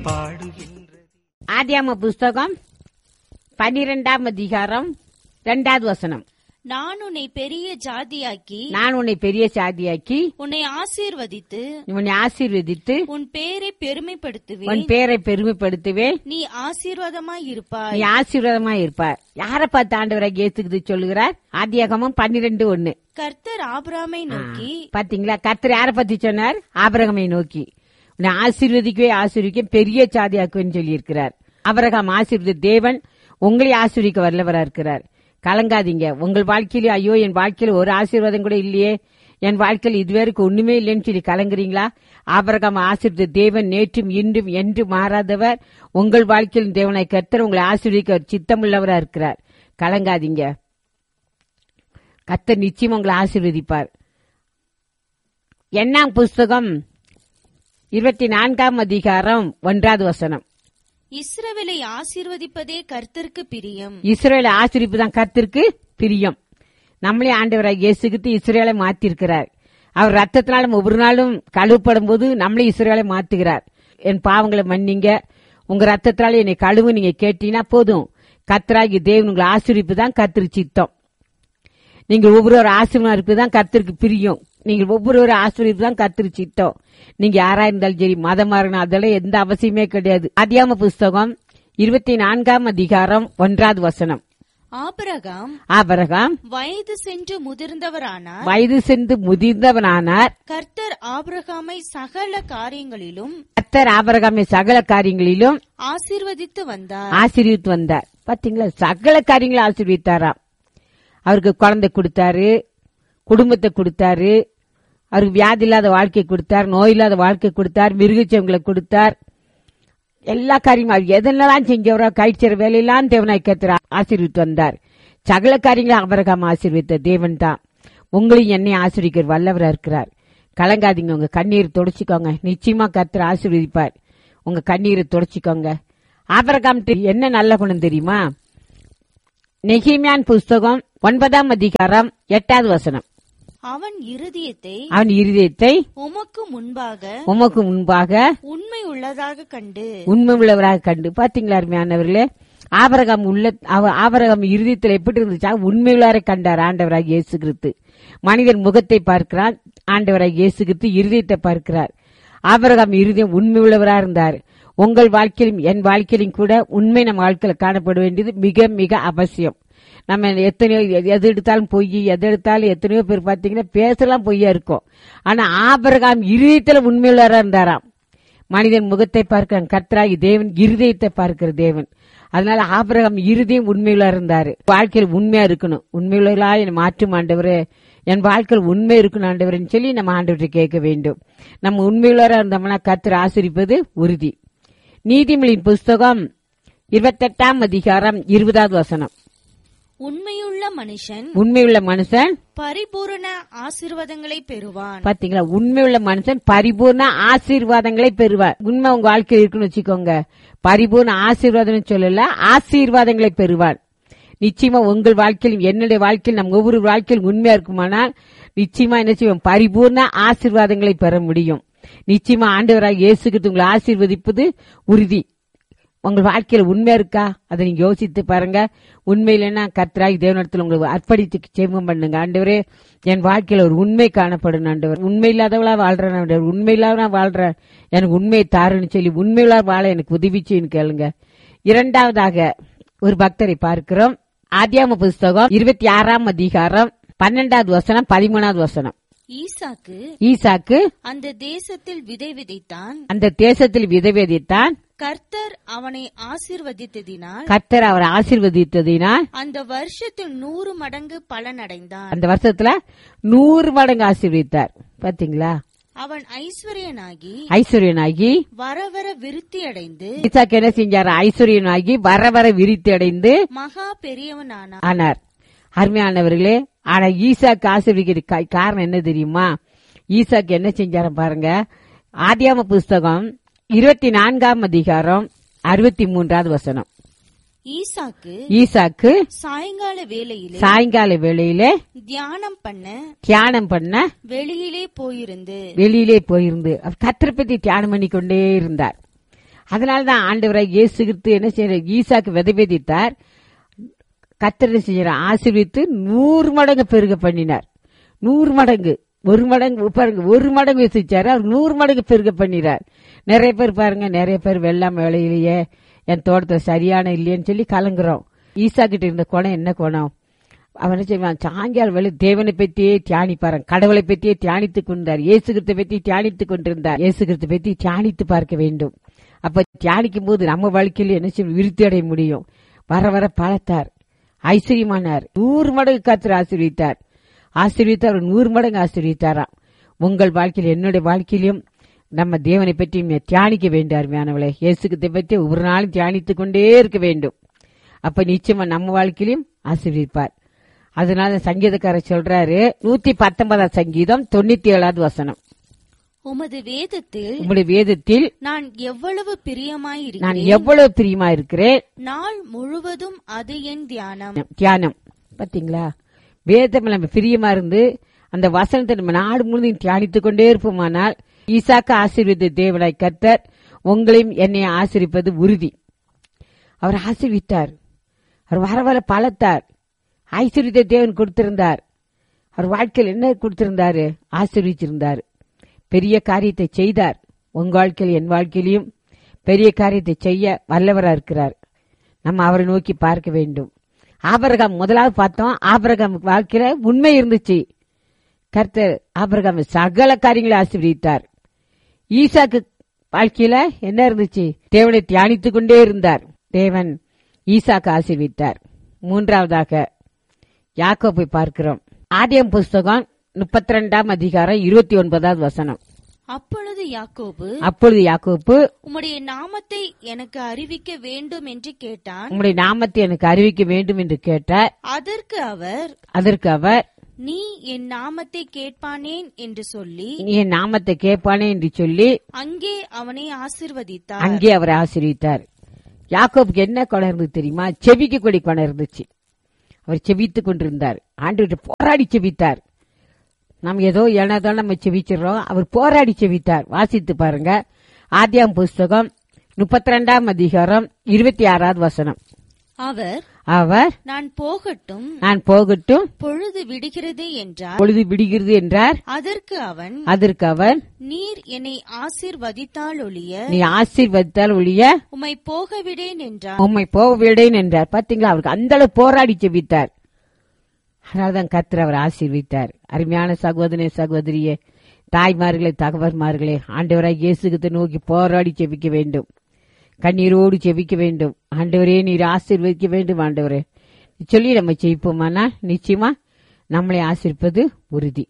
பாடுகின்றது ஆதியாம புஸ்தகம் பனிரெண்டாம் அதிகாரம் இரண்டாவது வசனம் நான் உன்னை பெரிய ஜாதியாக்கி நான் உன்னை பெரிய சாதியாக்கி உன்னை ஆசீர்வதித்து உன்னை ஆசீர்வதித்து உன் பேரை உன் பெருமைப்படுத்துவேன் பேரை பெருமைப்படுத்துவேன் நீ ஆசீர்வாதமாய் நீ இருப்பாய் ஆசீர்வாதமா இருப்பார் யாரை பார்த்து ஆண்டவராக இயேசுக்குது சொல்லுகிறார் ஆதியாகமம் பன்னிரெண்டு ஒண்ணு கர்த்தர் ஆபிராமை நோக்கி பாத்தீங்களா கர்த்தர் யாரை பத்தி சொன்னார் ஆபரகமை நோக்கி உன்னை ஆசீர்வதிக்கவே ஆசீர்வதிக்க பெரிய சாதியாக்குவேன்னு சொல்லி இருக்கிறார் ஆபரகம் ஆசீர்வதி தேவன் உங்களை ஆசீர்வதிக்க வல்லவரா இருக்கிறார் கலங்காதீங்க உங்கள் வாழ்க்கையில ஐயோ என் வாழ்க்கையில ஒரு ஆசீர்வாதம் கூட இல்லையே என் வாழ்க்கையில் இதுவரைக்கும் ஒண்ணுமே இல்லைன்னு சொல்லி கலங்குறீங்களா ஆபரகம் ஆசீர்வதி தேவன் நேற்றும் இன்றும் என்று மாறாதவர் உங்கள் வாழ்க்கையில் தேவனை கர்த்தர் உங்களை ஆசீர்வதிக்க அவர் சித்தமுள்ளவரா இருக்கிறார் கலங்காதீங்க கர்த்தர் நிச்சயம் உங்களை ஆசீர்வதிப்பார் எண்ணாம் புஸ்தகம் இருபத்தி நான்காம் அதிகாரம் ஒன்றாவது வசனம் இஸ்ரவேலை ஆசீர்வதிப்பதே கர்த்தருக்கு பிரியம் இஸ்ரேல ஆசிரிப்பு தான் கர்த்தருக்கு பிரியம் நம்மளே ஆண்டவராக இயேசுகிட்டு இஸ்ரேலை மாத்திருக்கிறார் அவர் ரத்தத்தினால நம்ம ஒவ்வொரு நாளும் கழுவப்படும் போது நம்மளே இஸ்ரேலை மாத்துகிறார் என் பாவங்களை மன்னிங்க உங்க ரத்தத்தினால என்னை கழுவு நீங்க கேட்டீங்கன்னா போதும் கர்த்தராகி தேவன் உங்களை ஆசிரிப்பு தான் கர்த்தரு சித்தம் நீங்க ஒவ்வொரு ஆசிரியமா இருப்பது தான் கர்த்தருக்கு பிரியும் நீங்க ஒவ்வொரு ஆசிரியர் தான் கர்த்தரு சித்தம் நீங்க யாரா இருந்தாலும் சரி மதமா இருக்கணும் அதெல்லாம் எந்த அவசியமே கிடையாது அதியாம புஸ்தகம் இருபத்தி நான்காம் அதிகாரம் ஒன்றாவது வசனம் ஆபிரகாம் ஆபரகாம் வயது சென்று முதிர்ந்தவரானார் வயது சென்று முதிர்ந்தவனானார் கர்த்தர் ஆபிரகாமை சகல காரியங்களிலும் கர்த்தர் ஆபரகாமை சகல காரியங்களிலும் ஆசீர்வதித்து வந்தார் ஆசீர்வித்து வந்தார் பாத்தீங்களா சகல காரியங்களும் ஆசீர்வித்தாராம் அவருக்கு குழந்தை கொடுத்தாரு குடும்பத்தை கொடுத்தாரு அவருக்கு வியாதி இல்லாத வாழ்க்கை கொடுத்தார் நோய் இல்லாத வாழ்க்கை கொடுத்தார் மிருகச்சவங்களை கொடுத்தார் எல்லா காரியமும் அவர் எதெல்லாம் செஞ்சவரோ கைச்சற வேலையெல்லாம் தேவனாய் கத்திர ஆசீர்வித்து வந்தார் சகல காரியங்களும் அபரகாம் ஆசீர்வித்த தேவன் தான் உங்களையும் என்னை ஆசீர்விக்கிற வல்லவரா இருக்கிறார் கலங்காதீங்க உங்க கண்ணீர் தொடச்சிக்கோங்க நிச்சயமா கர்த்தர் ஆசீர்வதிப்பார் உங்க கண்ணீரை தொடச்சிக்கோங்க ஆபரகாம் என்ன நல்ல குணம் தெரியுமா நெகிமியான் புஸ்தகம் ஒன்பதாம் அதிகாரம் எட்டாவது வசனம் அவன் இருதயத்தை அவன் இருதயத்தை உமக்கு முன்பாக உமக்கு முன்பாக உண்மை உள்ளதாக கண்டு உண்மை உள்ளவராக கண்டு பாத்தீங்களா அருமையானவர்களே ஆபரகம் உள்ள அவ- ஆபரகம் இருதயத்தில் எப்படி இருந்துச்சா உண்மை உள்ளவரை கண்டார் ஆண்டவராக இயேசு கிறிஸ்து மனிதன் முகத்தை பார்க்கிறான் ஆண்டவராக இயேசு கிறிஸ்து இருதயத்தை பார்க்கிறார் ஆபரகம் இருதயம் உண்மை உள்ளவரா இருந்தார் உங்கள் வாழ்க்கையிலும் என் வாழ்க்கையிலும் கூட உண்மை நம்ம வாழ்க்கையில காணப்பட வேண்டியது மிக மிக அவசியம் நம்ம எத்தனையோ எது- எது எடுத்தாலும் பொய் எது எடுத்தாலும் எத்தனையோ பேர் பாத்தீங்கன்னா பேசலாம் பொய்யா இருக்கும் ஆனா ஆபரகாம் இருதயத்துல உண்மையுள்ளவரா இருந்தாராம் மனிதன் முகத்தை பார்க்கிறான் கர்த்தராகி தேவன் இருதயத்தை பார்க்கிற தேவன் அதனால ஆபிரகாம் இருதயம் உண்மையுள்ள இருந்தாரு வாழ்க்கையில் உண்மையா இருக்கணும் உண்மையுள்ளா என்னை மாற்றும் ஆண்டவரே என் வாழ்க்கையில் உண்மை இருக்கணும் ஆண்டவர்னு சொல்லி நம்ம ஆண்டவர்கிட்ட கேட்க வேண்டும் நம்ம உண்மையுள்ளவரா இருந்தோம்னா கர்த்தர் ஆசிரிப்பது உறுதி நீதிமொழியின் புஸ்தகம் இருபத்தெட்டாம் அதிகாரம் இருபதாவது வசனம் உண்மையுள்ள மனுஷன் உண்மையுள்ள மனுஷன் பரிபூரண ஆசீர்வாதங்களை பெறுவான் பாத்தீங்களா உண்மையுள்ள மனுஷன் பரிபூர்ண ஆசீர்வாதங்களை பெறுவார் உண்மை உங்க வாழ்க்கையில் இருக்குன்னு வச்சுக்கோங்க பரிபூர்ண ஆசீர்வாதம் சொல்லல ஆசீர்வாதங்களை பெறுவார் நிச்சயமா உங்கள் வாழ்க்கையில் என்னுடைய வாழ்க்கையில் நம் ஒவ்வொரு வாழ்க்கையில் உண்மையா இருக்குமானால் நிச்சயமா என்ன செய்வோம் பரிபூர்ண ஆசீர்வாதங்களை பெற முடியும் நிச்சயமா ஆண்டவராக இயேசுக்கு உங்களை ஆசீர்வதிப்பது உறுதி உங்கள் வாழ்க்கையில உண்மை இருக்கா அதை நீங்க யோசித்து பாருங்க உண்மையிலன்னா கர்த்தராகி தேவனிடத்தில் உங்களுக்கு அர்ப்பணித்து சேமம் பண்ணுங்க ஆண்டவரே என் வாழ்க்கையில ஒரு உண்மை காணப்படும் ஆண்டவர் உண்மை இல்லாதவளா வாழ்றேன் ஆண்டவர் உண்மை இல்லாத வாழ்றேன் எனக்கு உண்மை தாருன்னு சொல்லி உண்மையில்லா வாழ எனக்கு உதவிச்சுன்னு கேளுங்க இரண்டாவதாக ஒரு பக்தரை பார்க்கிறோம் ஆதியாம புஸ்தகம் இருபத்தி ஆறாம் அதிகாரம் பன்னெண்டாவது வசனம் பதிமூணாவது வசனம் ஈசாக்கு ஈசாக்கு அந்த தேசத்தில் விதை விதைத்தான் அந்த தேசத்தில் விதவேதித்தான் கர்த்தர் அவனை ஆசீர்வதித்ததினால் கர்த்தர் அவரை ஆசீர்வதித்ததினால் அந்த வருஷத்தில் நூறு மடங்கு பலனடைந்தான் அந்த வருஷத்துல நூறு மடங்கு ஆசீர்வதித்தார் பாத்தீங்களா அவன் ஐஸ்வர்யனாகி ஐஸ்வர்யனாகி வர வர விருத்தி அடைந்து ஈசாக்கு என்ன செஞ்சார் ஐஸ்வர்யனாகி வர வர விரித்து அடைந்து மகா பெரியவனானான் ஆனார் அருமையானவர்களே ஆனா ஈசாக்கு ஆசீர்வதிக்கிற கா- காரணம் என்ன தெரியுமா ஈசாக்கு என்ன செஞ்சாரு பாருங்க ஆதியாம புஸ்தகம் இருபத்தி நான்காம் அதிகாரம் அறுபத்தி மூன்றாவது வசனம் ஈசாக்கு ஈசாக்கு சாயங்கால வேளையிலே சாயங்கால வேளையில தியானம் பண்ண தியானம் பண்ண வெளியிலே போயிருந்து வெளியிலே போயிருந்து அவர் கத்தரை பத்தி தியானம் பண்ணி கொண்டே இருந்தார் அதனாலதான் ஆண்டவராய் இயேசு கிறிஸ்து என்ன செய்யறார் ஈசாக்கு விதை விதைத்தார் கத்தர் என்ன செய்யறார் ஆசீர்வித்து நூறு மடங்கு பெருக பண்ணினார் நூறு மடங்கு ஒரு மடங்கு பாருங்க ஒரு மடங்கு வசிச்சாரு அவர் நூறு மடங்கு பெருக பண்ணினார் நிறைய பேர் பாருங்க நிறைய பேர் வெள்ளம் வேலையிலேயே என் தோட்டத்தை சரியான இல்லையேன்னு சொல்லி கலங்குறோம் ஈசா கிட்ட இருந்த குணம் என்ன குணம் அவன் என்ன செய்வான் சாயங்காலம் வேலை தேவனை பற்றியே தியானிப்பாரான் கடவுளை பற்றியே தியானித்துக் கொண்டார் இயேசு கிறிஸ்தை பற்றி தியானித்துக் கொண்டிருந்தார் இயேசு கிறிஸ்தை பற்றி தியானித்து பார்க்க வேண்டும் அப்ப தியானிக்கும் போது நம்ம வாழ்க்கையில் என்ன செய்யும் விருத்தி அடைய முடியும் வர வர பழத்தார் ஐஸ்வர்யமானார் நூறு மடங்கு காத்திர ஆசீர்வித்தார் ஆசீர்வித்தார் அவர் நூறு மடங்கு ஆசீர்வித்தாராம் உங்கள் வாழ்க்கையில் என்னுடைய வாழ்க்கையிலும் நம்ம தேவனை பற்றி தியானிக்க வேண்டும் அருமையானவளே இயேசுக்கத்தை பற்றி ஒவ்வொரு நாளும் தியானித்துக் கொண்டே இருக்க வேண்டும் அப்ப நிச்சயமா நம்ம வாழ்க்கையிலும் ஆசீர்விப்பார் அதனால சங்கீதக்காரர் சொல்றாரு நூத்தி பத்தொன்பதாம் சங்கீதம் தொண்ணூத்தி ஏழாவது வசனம் உமது வேதத்தில் உங்களுடைய வேதத்தில் நான் எவ்வளவு நான் பிரியமாயிருக்கிறேன் எவ்வளவு பிரியமா இருக்கிறேன் நாள் முழுவதும் அது என் தியானம் தியானம் பாத்தீங்களா வேதம் நம்ம பிரியமா இருந்து அந்த வசனத்தை நம்ம நாடு முழுதும் தியானித்துக் கொண்டே இருப்போமானால் ஈசாக்கு ஆசீர்வித்த தேவனாய் கர்த்தர் உங்களையும் என்னை ஆசீர்விப்பது உறுதி அவர் ஆசீர்வித்தார் அவர் வர வர பலத்தார் ஐஸ்வர்யத்தை தேவன் கொடுத்திருந்தார் அவர் வாழ்க்கையில் என்ன கொடுத்திருந்தாரு ஆசீர்விச்சிருந்தார் பெரிய காரியத்தை செய்தார் உங்க வாழ்க்கையில் என் வாழ்க்கையிலும் பெரிய காரியத்தை செய்ய வல்லவரா இருக்கிறார் நம்ம அவரை நோக்கி பார்க்க வேண்டும் ஆபரகாம் முதலாவது பார்த்தோம் ஆபரகாம் வாழ்க்கையில உண்மை இருந்துச்சு கர்த்தர் ஆபரகாம் சகல காரியங்களை ஆசீர்வதித்தார் ஈசாக்கு வாழ்க்கையில என்ன இருந்துச்சு தேவனை தியானித்துக் கொண்டே இருந்தார் தேவன் ஈசாக்கு ஆசீர்வித்தார் மூன்றாவதாக யாக்கோப்பை பார்க்கிறோம் ஆதியம் புஸ்தகம் முப்பத்தி ரெண்டாம் அதிகாரம் இருபத்தி ஒன்பதாவது வசனம் அப்பொழுது யாக்கோபு அப்பொழுது யாக்கோப்பு உம்முடைய நாமத்தை எனக்கு அறிவிக்க வேண்டும் என்று கேட்டான் உம்முடைய நாமத்தை எனக்கு அறிவிக்க வேண்டும் என்று கேட்டார் அதற்கு அவர் அதற்கு அவர் நீ என் நாமத்தை கேட்பானேன் என்று சொல்லி நீ என் நாமத்தை கேட்பானே என்று சொல்லி அங்கே அவனை ஆசிர்வதித்தார் அங்கே அவர் ஆசீர்வித்தார் யாக்கோபுக்கு என்ன குணம் இருந்தது தெரியுமா செவிக்க கொடி குணம் இருந்துச்சு அவர் செவித்துக் கொண்டிருந்தார் ஆண்டு போராடி செவித்தார் நாம் ஏதோ ஏனதோ நம்ம செவிச்சிடறோம் அவர் போராடி செவித்தார் வாசித்து பாருங்க ஆதியாம் புஸ்தகம் முப்பத்தி ரெண்டாம் அதிகாரம் இருபத்தி ஆறாவது வசனம் அவர் அவர் நான் போகட்டும் நான் போகட்டும் பொழுது விடுகிறது என்றார் பொழுது விடுகிறது என்றார் அதற்கு அவன் அதற்கு அவர் நீர் என்னை ஆசிர்வதித்தால் ஒழிய நீ ஆசீர்வதித்தால் ஒழிய உம்மை போகவிடேன் என்றார் உம்மை போக விடேன் என்றார் பாத்தீங்களா அவருக்கு அந்த அளவு போராடி செபித்தார் அதனால்தான் கர்த்தர் அவர் ஆசீர்வித்தார் அருமையான சகோதரனே சகோதரியே தாய்மார்களே தகவல்மார்களே ஆண்டவராய் இயேசுகத்தை நோக்கி போராடி செபிக்க வேண்டும் கண்ணீரோடு செபிக்க வேண்டும் ஆண்டவரே நீர் ஆசீர்வதிக்க வேண்டும் ஆண்டவரே சொல்லி நம்ம ஜெயிப்போமானால் நிச்சயமா நம்மளை ஆசீர்ப்பது உறுதி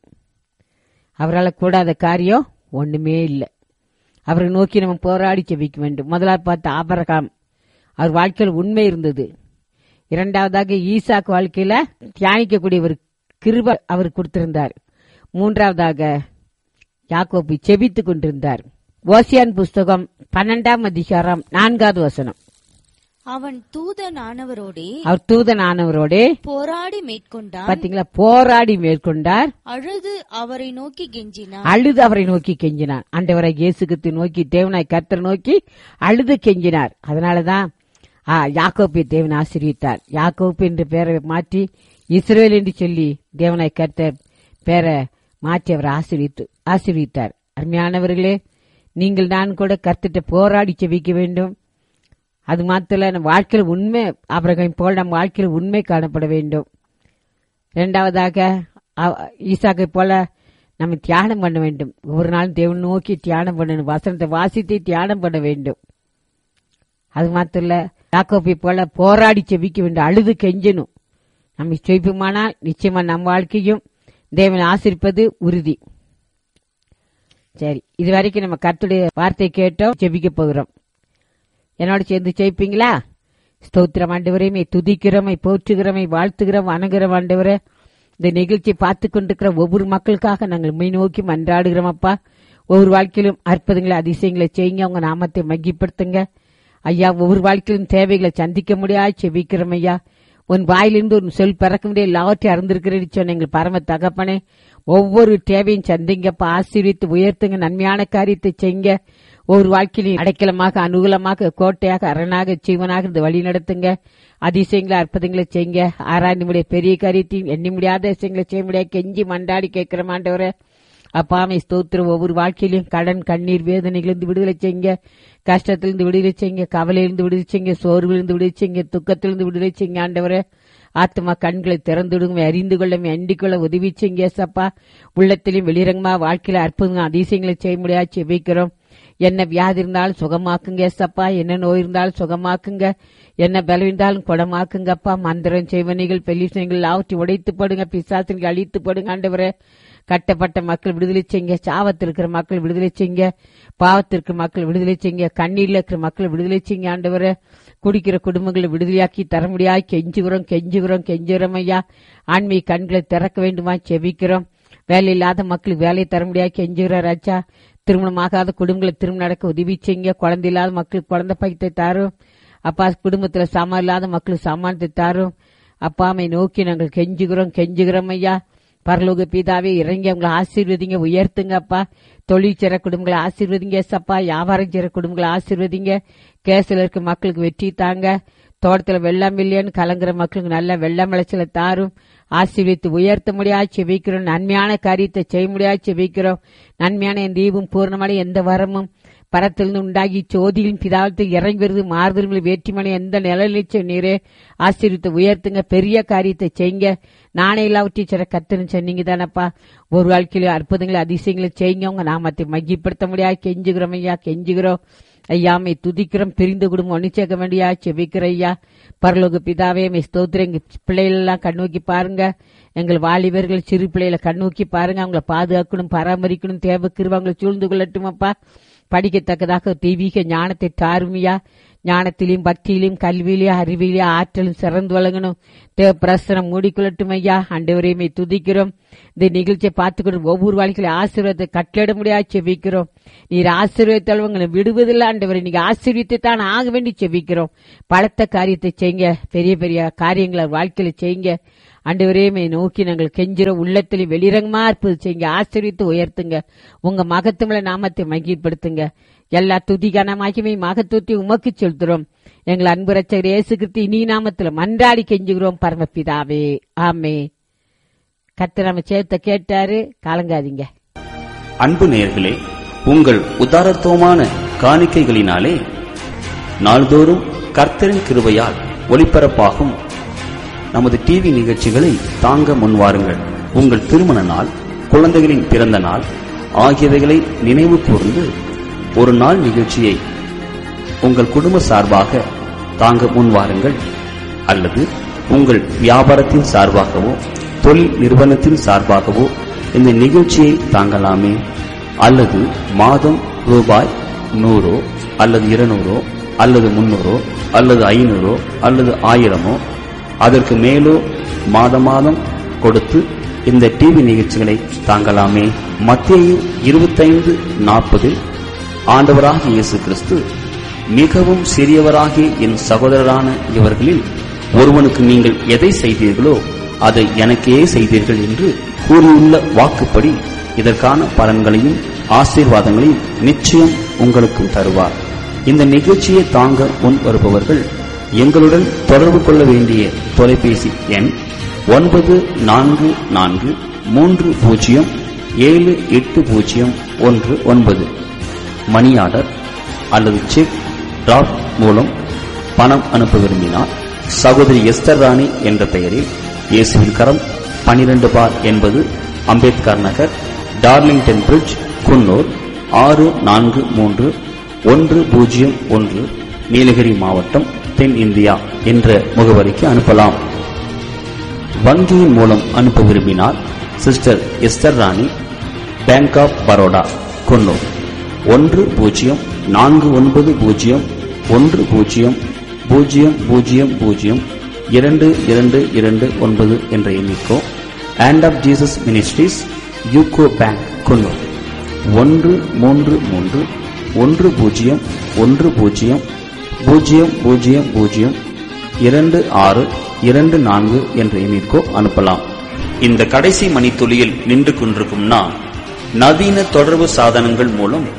அவரால் கூடாத காரியம் ஒண்ணுமே இல்லை அவரை நோக்கி நம்ம போராடி செபிக்க வேண்டும் முதலாவது பார்த்த ஆபரகாம் அவர் வாழ்க்கையில் உண்மை இருந்தது இரண்டாவதாக ஈசாக்கு வாழ்க்கையில தியானிக்கக்கூடிய ஒரு கிருப அவர் கொடுத்திருந்தார் மூன்றாவதாக யாக்கோபு செபித்துக் கொண்டிருந்தார் ஓசியான் புஸ்தகம் பன்னெண்டாம் அதிகாரம் நான்காவது வசனம் அவன் தூதனானவரோடே அவர் தூதனானவரோடே போராடி மேற்கொண்டான் பாத்தீங்களா போராடி மேற்கொண்டார் அழுது அவரை நோக்கி கெஞ்சினான் அழுது அவரை நோக்கி கெஞ்சினார் ஆண்டவரை இயேசுகித்து நோக்கி தேவனாய் கர்த்தர் நோக்கி அழுது கெஞ்சினார் அதனாலதான் ஆ, யாக்கோப்பை தேவன் ஆசீர்வித்தார் யாக்கோப்பு என்ற பெயரை மாற்றி இஸ்ரேல் என்று சொல்லி தேவனாய் கர்த்தர் பெயரை மாற்றி அவர் ஆசீர்வித்து ஆசீர்வித்தார் அருமையானவர்களே நீங்கள் நான் கூட கர்த்திட்ட போராடி செவிக்க வேண்டும் அது மாத்திர நம்ம வாழ்க்கையில் உண்மை அபிரகம் போல் நம்ம வாழ்க்கையில் உண்மை காணப்பட வேண்டும் இரண்டாவதாக அவ- ஈசாக்கை போல நம்ம தியானம் பண்ண வேண்டும் ஒவ்வொரு நாளும் தேவன் நோக்கி தியானம் பண்ணணும் வசனத்தை வாசித்து தியானம் பண்ண வேண்டும் அது மாத்திரம் இல்ல யாக்கோப்பை போல போராடி செபிக்க வேண்டும் அழுது கெஞ்சணும் நம்ம செபிப்போமானால் நிச்சயமா நம்ம வாழ்க்கையும் தேவன் ஆசிரிப்பது உறுதி சரி இது வரைக்கும் நம்ம கர்த்தருடைய வார்த்தை கேட்டோம் செபிக்க போகிறோம் என்னோட சேர்ந்து ஜெயிப்பீங்களா ஸ்தோத்திரம் ஆண்டவரையுமே துதிக்கிறமை போற்றுகிறமை வாழ்த்துகிறோம் வணங்குறோம் ஆண்டவரே இந்த நிகழ்ச்சியை பார்த்து கொண்டிருக்கிற ஒவ்வொரு மக்களுக்காக நாங்கள் மெய் நோக்கி மன்றாடுகிறோம் அப்பா ஒவ்வொரு வாழ்க்கையிலும் அற்புதங்களை அதிசயங்களை செய்யுங்க உங்க நாமத்தை மகிப்படுத்துங்க ஐயா ஒவ்வொரு வாழ்க்கையிலும் தேவைகளை சந்திக்க முடியாது செபிக்கிறோம் ஐயா உன் வாயிலிருந்து ஒரு சொல் பிறக்க முடியாது எல்லாவற்றையும் அறிந்திருக்கிறேன்னு சொன்ன எங்கள் பரம தகப்பனே ஒவ்வொரு தேவையும் சந்திங்கப்பா ஆசீர்வித்து உயர்த்துங்க நன்மையான காரியத்தை செய்யுங்க ஒவ்வொரு வாழ்க்கையிலும் அடைக்கலமாக அனுகூலமாக கோட்டையாக அரணாக ஜீவனாக இருந்து வழி நடத்துங்க அதிசயங்களை அற்புதங்களை செய்யுங்க ஆராய்ந்து முடிய பெரிய காரியத்தையும் எண்ணி முடியாத விஷயங்களை செய்ய முடியாது கெஞ்சி மண்டாடி கேட்கிற மாண்டவரை அப்பாமை ஸ்தோத்திரம் ஒவ்வொரு வாழ்க்கையிலும் கடன் கண்ணீர் வேதனைகளிலிருந்து விடுதலை செய்யுங்க கஷ்டத்திலிருந்து விடுதலை செய்யுங்க கவலையிலிருந்து விடுதலை செய்யுங்க சோர்விலிருந்து விடுதலை செய்யுங்க துக்கத்திலிருந்து விடுதலை செய்யுங்க ஆண்டவரே ஆத்மா கண்களை திறந்துடுங்க அறிந்து கொள்ள எண்டிக் கொள்ள உதவி செய்யுங்க சப்பா உள்ளத்திலும் வெளிரங்கமா வாழ்க்கையில அற்புதம் அதிசயங்களை செய்ய முடியாது செபிக்கிறோம் என்ன வியாதி இருந்தாலும் சுகமாக்குங்க சப்பா என்ன நோய் இருந்தாலும் சுகமாக்குங்க என்ன பலம் இருந்தாலும் குணமாக்குங்கப்பா மந்திரம் செய்வனிகள் பெலிசனைகள் ஆவற்றி உடைத்து போடுங்க பிசாசனைகள் அழித்து போடுங்க ஆண்டவரே கட்டப்பட்ட மக்கள் விடுதலை செய்யுங்க சாவத்தில் இருக்கிற மக்கள் விடுதலை செய்யுங்க பாவத்திற்கு மக்கள் விடுதலை செய்யுங்க கண்ணீர்ல இருக்கிற மக்கள் விடுதலை செய்யுங்க ஆண்டவரே குடிக்கிற குடும்பங்களை விடுதலையாக்கி தர முடியாது கெஞ்சுகிறோம் கெஞ்சுகிறோம் கெஞ்சுகிறோம் ஐயா ஆன்மீக கண்களை திறக்க வேண்டுமா செபிக்கிறோம் வேலை இல்லாத மக்களுக்கு வேலையை தர முடியாது கெஞ்சுகிற ராஜா திருமணமாகாத குடும்பங்களை திருமணம் நடக்க உதவி செய்யுங்க குழந்தை இல்லாத மக்களுக்கு குழந்தை பையத்தை தாரும் அப்பா குடும்பத்துல சாமான் இல்லாத மக்களுக்கு சாமானத்தை தாரும் அப்பாமை நோக்கி நாங்கள் கெஞ்சுகிறோம் கெஞ்சுகிறோம் ஐயா பரலோக பிதாவே இறங்கி அவங்களை ஆசீர்வதிங்க உயர்த்துங்க அப்பா தொழில் செய்ற குடும்பங்களை ஆசீர்வதிங்க சப்பா வியாபாரம் செய்ற குடும்பங்களை ஆசீர்வதிங்க கேஸ்ல இருக்க மக்களுக்கு வெற்றி தாங்க தோட்டத்துல வெள்ளம் இல்லையான்னு கலங்குற மக்களுக்கு நல்ல வெள்ளம் விளைச்சல தாரும் ஆசீர்வித்து உயர்த்த முடியாது செபிக்கிறோம் நன்மையான காரியத்தை செய்ய முடியாது செபிக்கிறோம் நன்மையான என் தீபம் பூர்ணமான எந்த வரமும் பரத்திலிருந்து உண்டாகி சோதியின் பிதாவத்தில் இறங்கி வருது மாறுதல்களை வேற்றுமனை எந்த நிலைநிச்சயம் நீரே ஆசீர்வித்து உயர்த்துங்க பெரிய காரியத்தை செய்யுங்க நானே எல்லாவற்றையும் சிற கத்துன்னு சொன்னீங்க தானப்பா ஒரு வாழ்க்கையில அற்புதங்களை அதிசயங்களை செய்யுங்க உங்க நாமத்தை மகிப்படுத்த முடியாது கெஞ்சுகிறோம் ஐயா கெஞ்சுகிறோம் ஐயாமை துதிக்கிறோம் பிரிந்து குடும்பம் ஒன்னு சேர்க்க வேண்டியா செபிக்கிற ஐயா பரலோக பிதாவே மே ஸ்தோத்திரம் எங்க பிள்ளைகள் எல்லாம் கண்ணோக்கி பாருங்க எங்கள் வாலிபர்கள் சிறு பிள்ளைகளை கண்ணோக்கி பாருங்க அவங்கள பாதுகாக்கணும் பராமரிக்கணும் தேவைக்கு அவங்களை சூழ்ந்து கொள்ளட்டுமப்பா படிக்கத்தக்கதாக தெய்வீக ஞானத்தை தாருமையா ஞானத்திலையும் பக்தியிலையும் கல்வியிலையும் அறிவிலையும் ஆற்றலும் சிறந்து வழங்கணும் தேவ பிரசனம் மூடிக்கொள்ளட்டும் ஐயா அண்டவரையுமே துதிக்கிறோம் இந்த நிகழ்ச்சியை பார்த்துக்கிட்டு ஒவ்வொரு வாழ்க்கையில ஆசீர்வாதத்தை கட்டளிட முடியாது செவிக்கிறோம் நீர் ஆசீர்வதித்தால் உங்களை விடுவதில்லை ஆண்டவரை நீங்க ஆசீர்வித்து தான் ஆக வேண்டி செவிக்கிறோம் பலத்த காரியத்தை செய்யுங்க பெரிய பெரிய காரியங்களை வாழ்க்கையில செய்யுங்க ஆண்டவரேமே நோக்கி நாங்கள் கெஞ்சிரோம் உள்ளத்தில் வெளிரங்கமா இருப்பது செய்யுங்க ஆசீர்வித்து உயர்த்துங்க உங்க மகத்துவங்களை நாமத்தை மகிழ்படுத்துங்க எல்லா துதிகான மகிமை மகத்துவத்தை உமக்கு செலுத்துறோம் எங்கள் அன்பு ரச்சகர் இயேசு கிறிஸ்து இனி நாமத்துல மன்றாடி கெஞ்சுகிறோம் பரமபிதாவே ஆமே கத்து நம்ம சேர்த்த கேட்டாரு கலங்காதீங்க அன்பு நேயர்களே உங்கள் உதாரத்துவமான காணிக்கைகளினாலே நாள்தோறும் கர்த்தரின் கிருபையால் ஒளிபரப்பாகும் நமது டிவி நிகழ்ச்சிகளை தாங்க முன்வாருங்கள் உங்கள் திருமண நாள் குழந்தைகளின் பிறந்த நாள் ஆகியவைகளை நினைவு கூர்ந்து ஒரு நாள் நிகழ்ச்சியை உங்கள் குடும்ப சார்பாக தாங்க முன்வாருங்கள் அல்லது உங்கள் வியாபாரத்தின் சார்பாகவோ தொழில் நிறுவனத்தின் சார்பாகவோ இந்த நிகழ்ச்சியை தாங்கலாமே அல்லது மாதம் ரூபாய் நூறோ அல்லது இருநூறோ அல்லது முன்னூறோ அல்லது ஐநூறோ அல்லது ஆயிரமோ அதற்கு மேலோ மாத மாதம் கொடுத்து இந்த டிவி நிகழ்ச்சிகளை தாங்கலாமே மத்திய இருபத்தைந்து நாற்பதில் ஆண்டவராகிய இயேசு கிறிஸ்து மிகவும் சிறியவராகிய என் சகோதரரான இவர்களில் ஒருவனுக்கு நீங்கள் எதை செய்தீர்களோ அதை எனக்கே செய்தீர்கள் என்று கூறியுள்ள வாக்குப்படி இதற்கான பலன்களையும் ஆசீர்வாதங்களையும் நிச்சயம் உங்களுக்கும் தருவார் இந்த நிகழ்ச்சியை தாங்க முன் வருபவர்கள் எங்களுடன் தொடர்பு கொள்ள வேண்டிய தொலைபேசி எண் ஒன்பது நான்கு நான்கு மூன்று பூஜ்ஜியம் ஏழு எட்டு பூஜ்ஜியம் ஒன்று ஒன்பது மணி ஆர்டர் அல்லது செக் டிராப் மூலம் பணம் அனுப்ப விரும்பினால் சகோதரி எஸ்தர் ராணி என்ற பெயரில் இயேசுவின் கரம் பனிரெண்டு பார் என்பது அம்பேத்கர் நகர் டார்லிங்டன் பிரிட்ஜ் குன்னூர் ஆறு நான்கு மூன்று ஒன்று பூஜ்ஜியம் ஒன்று நீலகிரி மாவட்டம் தென் இந்தியா என்ற முகவரிக்கு அனுப்பலாம் வங்கியின் மூலம் அனுப்ப விரும்பினால் sister Esther Rani bank of Baroda Coonoor ஒன்று பூஜ்ஜியம் நான்கு ஒன்பது பூஜ்ஜியம் ஒன்று பூஜ்ஜியம் பூஜ்ஜியம் பூஜ்ஜியம் பூஜ்ஜியம் இரண்டு இரண்டு இரண்டு ஒன்பது என்ற எண்ணிக்கோ hand of Jesus ministries UCO bank Coonoor ஒன்று மூன்று மூன்று ஒன்று பூஜ்ஜியம் ஒன்று பூஜ்ஜியம் பூஜ்ஜியம் பூஜ்ஜியம் பூஜ்ஜியம் இரண்டு ஆறு இரண்டு நான்கு என்ற எண்ணிற்கோ அனுப்பலாம் இந்த கடைசி மணித்துளியில் நின்று கொண்டிருக்கும் நான் நவீன தொடர்பு சாதனங்கள் மூலம்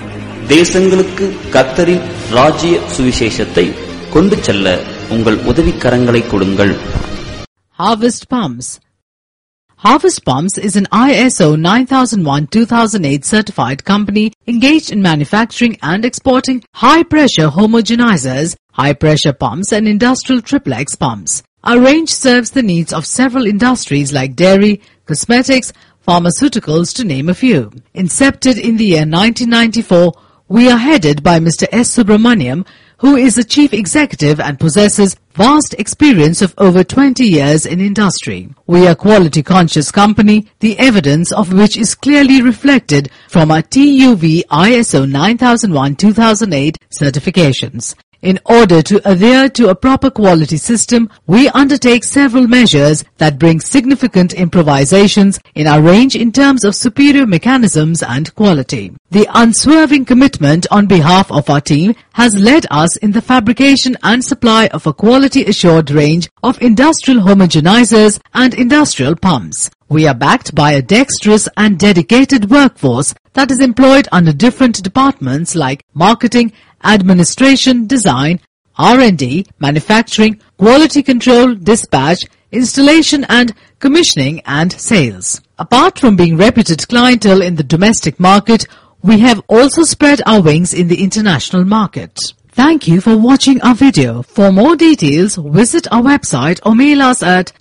தேசங்களுக்கு கர்த்தரின் ராஜ்ய சுவிசேஷத்தை கொண்டு செல்ல உங்கள் உதவிக்கரங்களை கொடுங்கள் Harvest Palms. Harvest Pumps is an ISO 9001-2008 certified company engaged in manufacturing and exporting high-pressure homogenizers, high-pressure pumps and industrial triplex pumps. Our range serves the needs of several industries like dairy, cosmetics, pharmaceuticals to name a few. Incepted in the year 1994, we are headed by Mr. S. Subramaniam, who is the chief executive and possesses vast experience of over 20 years in industry. We are quality conscious company, the evidence of which is clearly reflected from our TUV ISO 9001-2008 certifications. In order to adhere to a proper quality system, we undertake several measures that bring significant improvisations in our range in terms of superior mechanisms and quality. The unswerving commitment on behalf of our team has led us in the fabrication and supply of a quality assured range of industrial homogenizers and industrial pumps. We are backed by a dexterous and dedicated workforce that is employed under different departments like marketing, administration, design, R&D, manufacturing, quality control, dispatch, installation and commissioning and sales. Apart from being reputed clientele in the domestic market, we have also spread our wings in the international market. Thank you for watching our video. For more details, visit our website or mail us at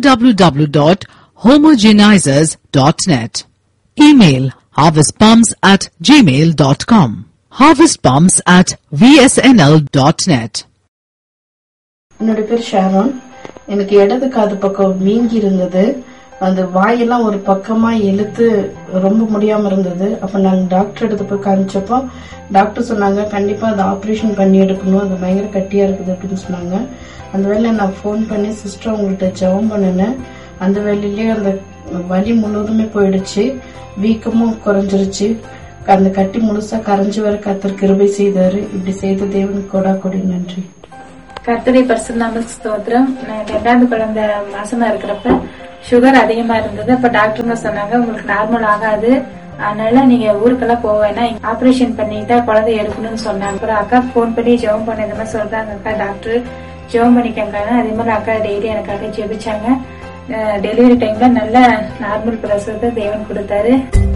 www.homogenizers.net. Email harvestpumps at gmail.com. Harvestpumps at vsnl.net. என்னோட பேர் Sharon எனக்கு இடது காது பக்கம் வீங்கி இருந்தது அந்த வாயெல்லாம் ஒரு பக்கமா இழுத்து ரொம்ப முடியாம இருந்தது அப்ப நாங்க டாக்டர் எடுத்து போய் காமிச்சப்போ டாக்டர் சொன்னாங்க கண்டிப்பா அதை ஆபரேஷன் பண்ணி எடுக்கணும் அது பயங்கர கட்டியா இருக்குது அப்படின்னு சொன்னாங்க அந்த வேலையில நான் ஃபோன் பண்ணி சிஸ்டர் உங்கள்கிட்ட ஜெபம் பண்ணினேன் அந்த வேலையிலேயே அந்த வலி முழுவதுமே போயிடுச்சு வீக்கமும் குறைஞ்சிருச்சு அந்த கட்டி முழுசா கரைஞ்சு வர கத்தர் கிருபை செய்தாரு இப்படி செய்த தேவனுக்கு கொடா கொடி நன்றி கர்த்தரை பரிசுநாம ஸ்தோத்திரம் நான் ரெண்டாவது குழந்தை மாசமா இருக்கிறப்ப சுகர் அதிகமா இருந்தது அப்ப டாக்டருங்க சொன்னாங்க உங்களுக்கு நார்மல் ஆகாது அதனால நீங்க ஊருக்கெல்லாம் போக வேணாம் ஆபரேஷன் பண்ணிட்டா குழந்தை எடுக்கணும்னு சொன்னாங்க அப்புறம் அக்கா போன் பண்ணி ஜெபம் பண்ண இந்த மாதிரி சொல்றாங்க அக்கா டாக்டர் ஜெபம் பண்ணிக்கங்க அதே மாதிரி அக்கா டெய்லி எனக்காக ஜெபிச்சாங்க டெலிவரி டைம்ல நல்ல நார்மல் பிரசவத்தை தேவன் கொடுத்தாரு